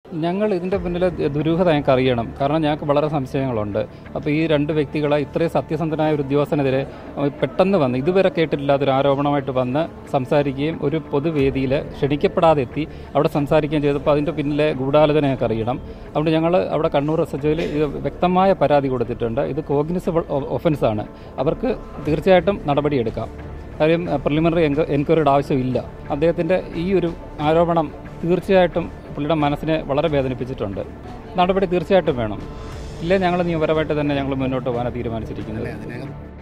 ഞങ്ങൾ ഇതിൻ്റെ പിന്നിലെ ദുരൂഹത ഞങ്ങൾക്ക് അറിയണം കാരണം ഞങ്ങൾക്ക് വളരെ സംശയങ്ങളുണ്ട് അപ്പോൾ ഈ രണ്ട് വ്യക്തികളെ ഇത്രയും സത്യസന്ധനായ ഒരു ഉദ്യോഗസ്ഥനെതിരെ അഹ് പെട്ടെന്ന് വന്ന് ഇതുവരെ കേട്ടിട്ടില്ലാത്ത ഒരു ആരോപണമായിട്ട് വന്ന് സംസാരിക്കുകയും ഒരു പൊതുവേദിയിൽ ക്ഷണിക്കപ്പെടാതെ എത്തി അവിടെ സംസാരിക്കുകയും ചെയ്തപ്പോൾ അതിൻ്റെ പിന്നിലെ ഗൂഢാലോചന ഞങ്ങൾക്ക് അറിയണം അതുകൊണ്ട് ഞങ്ങൾ അവിടെ കണ്ണൂർ എസ് എച്ച് ഇത് വ്യക്തമായ പരാതി കൊടുത്തിട്ടുണ്ട് ഇത് കോഗ്നിസബിൾ ഒഫൻസ് ആണ് അവർക്ക് തീർച്ചയായിട്ടും നടപടിയെടുക്കാം കാര്യം പ്രിലിമിനറി എൻക്വയറിയുടെ ആവശ്യമില്ല അദ്ദേഹത്തിൻ്റെ ഈ ഒരു ആരോപണം തീർച്ചയായിട്ടും പുള്ളിയുടെ മനസ്സിനെ വളരെ വേദനിപ്പിച്ചിട്ടുണ്ട് നടപടി തീർച്ചയായിട്ടും വേണം ഇല്ലേ ഞങ്ങൾ നിയമപരമായിട്ട് തന്നെ ഞങ്ങൾ മുന്നോട്ട് പോകാൻ തീരുമാനിച്ചിരിക്കുന്നത് അതിനകം